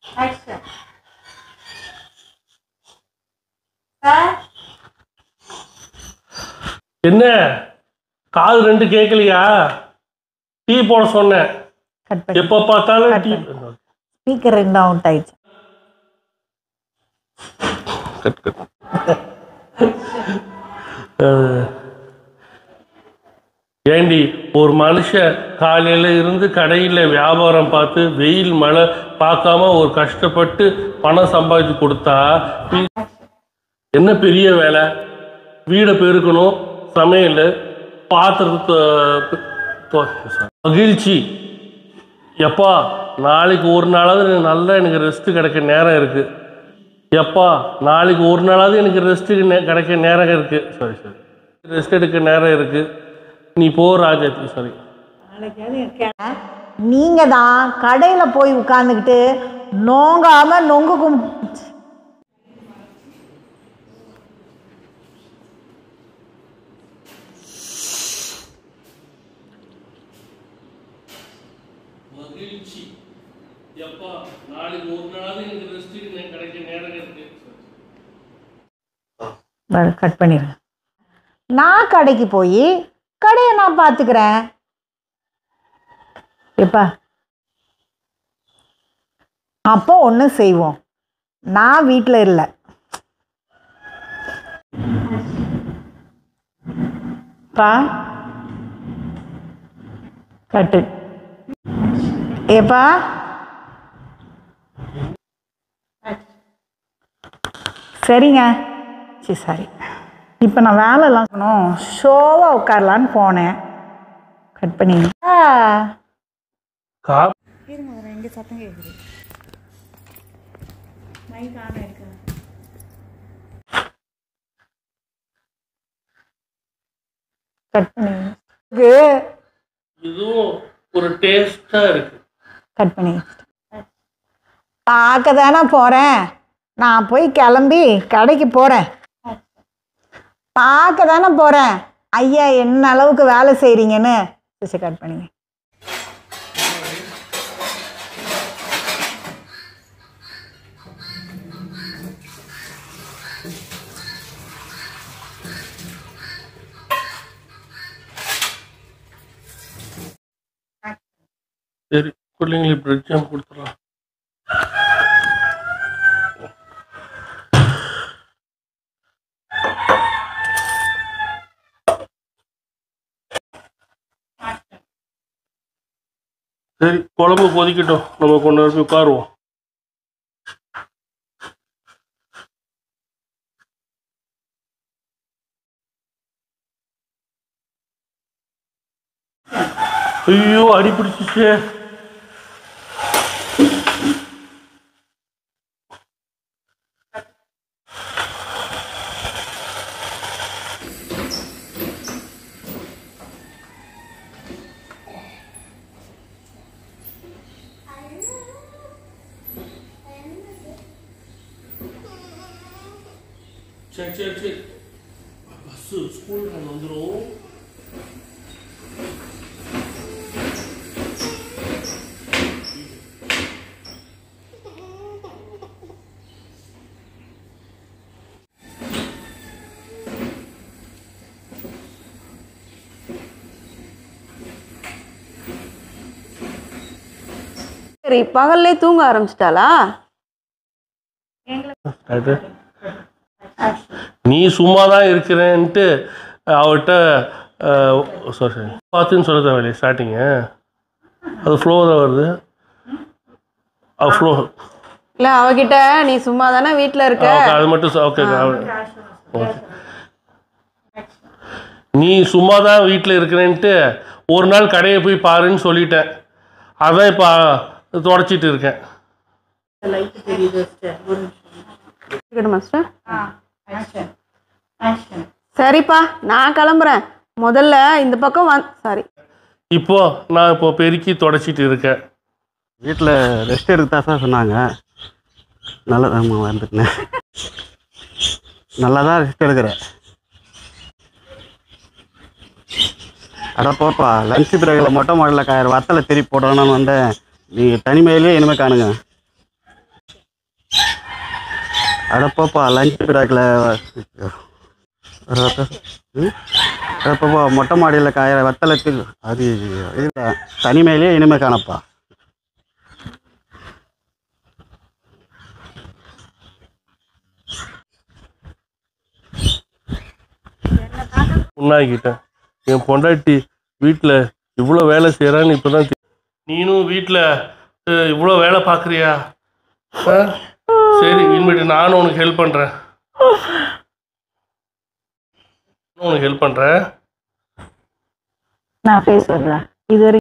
என்ன காது ரெண்டு கேட்கலையா டீ போட சொன்னேன் கட் பண்ணி எப்போ பார்த்தாலும் டீ ஸ்பீக்கர் ரெண்டும் அவுட் ஆயிடுச்சு கட் கட் அஹ், ஏண்டி ஒரு மனுஷன் காலையில இருந்து கடையில் வியாபாரம் பார்த்து வெயில் மழை பார்க்காம ஒரு கஷ்டப்பட்டு பணம் சம்பாதிச்சு கொடுத்தா நீ- என்ன பெரிய வேலை வீடை பெருக்கணும் சமையல் பாத்திரத்தை தொ- தொ- மகிழ்ச்சி எப்பா நாளைக்கு ஒரு நாளாவது எனக்கு நல்லா எனக்கு ரெஸ்ட் கிடைக்க நேரம் இருக்கு எப்பா நாளைக்கு ஒரு நாளாவது எனக்கு ரெஸ்ட்டுக்கு நே கிடைக்க நேரம் இருக்கு சாரி சாரி ரெஸ்ட் எடுக்க நேரம் இருக்கு நீ போ ராஜாத்தி சாரி நீங்க தான் கடையில போய் உட்காந்துக்கிட்டு நோங்காம நொங்கு கும் மகிழ்ச்சி எப்பா நாளைக்கு ஒரு நாளாவது எனக்கு ரெஸ்ட்டுக்கு கிடைக்க நேரம் இருக்கு கட் பண்ணிடுறேன் நான் கடைக்கு போய் கடையை நான் பார்த்துக்கிறேன் எப்பா அப்போ ஒன்று செய்வோம் நான் வீட்டில் இல்லை பா கட்டு ஏப்பா சரிங்க சரி சரி இப்போ நான் வேலைலாம் பண்ணணும் ஷோவாக உட்காரலான்னு போனேன் கட் பண்ணி ஆ கா கட் பண்ணி இதுவும் ஒரு டேஸ்டா இருக்கு கட் பண்ணி பார்க்க தானே போகிறேன் நான் போய் கிளம்பி கடைக்கு போகிறேன் பார்க்க தானே போகிறேன் ஐயா என்ன அளவுக்கு வேலை செய்கிறீங்கன்னு சரி கட் பண்ணிங்க சரி பிள்ளைங்களுக்கு பிரெட் ஜாம் கொடுத்துடலாம் சரி குழம்பு கொதிக்கட்டும் நம்ம கொண்டு போய் உட்காருவோம் ஐயோ அடி பிடிச்சிச்சு சரி சரி சரி பஸ்ஸு ஸ்கூல் வந்துடும் சரி பகல்லே தூங்க ஆரம்பிச்சிட்டாளா அது நீ சும்மா தான் இருக்கிறேன்ட்டு அவர்கிட்ட சாரி சாரி பார்த்துன்னு சொல்ல தேவையில்லையே ஸ்டார்டிங்கு அது ஃப்ளோ தான் வருது அது ஃப்ளோ இல்ல அவகிட்ட நீ சும்மா தானே வீட்ல இருக்க ஓகே அது மட்டும் ஓகே ஓகே நீ சும்மா தான் வீட்டில் இருக்கிறேன்ட்டு ஒரு நாள் கடையை போய் பாருன்னு சொல்லிட்டேன் அதான் இப்போ தொடச்சிட்டு இருக்கேன் இருக்கட்டும் மாஸ்டர் சரிப்பா நான் கிளம்புறேன் முதல்ல இந்த பக்கம் வந் சாரி இப்போ நான் இப்போ பெருக்கி தொடச்சிட்டு இருக்கேன் வீட்டில் ரெஸ்ட் எடுக்க தான் சார் சொன்னாங்க நல்லதாம்மா வந்துட்டேன் நல்லா தான் ரெஸ்ட் எடுக்கிறேன் அட போப்பா லஞ்ச் பிரேக்கில் மொட்டை மாடலில் காயிற வத்தலை திருப்பி போடணும்னு வந்தேன் நீங்கள் தனிமையிலே இனிமேல் காணுங்க அடப்பாப்பா லஞ்ச் பிராக்கில் அடப்பாப்பா மொட்டை மாடியில் காய வத்தலத்தில் அது இது தனிமையிலே இனிமே காணப்பா உண்ணாக்கிட்டேன் என் பொண்டாட்டி வீட்டில் இவ்வளோ வேலை செய்கிறான்னு இப்போ தான் நீனும் வீட்டில் இவ்வளோ வேலை பார்க்குறியா சரி இனிமேட்டு நானும் உனக்கு ஹெல்ப் பண்ணுறேன் உனக்கு ஹெல்ப் பண்ணுறேன் நான் பேசுறேன் இது வரைக்கும்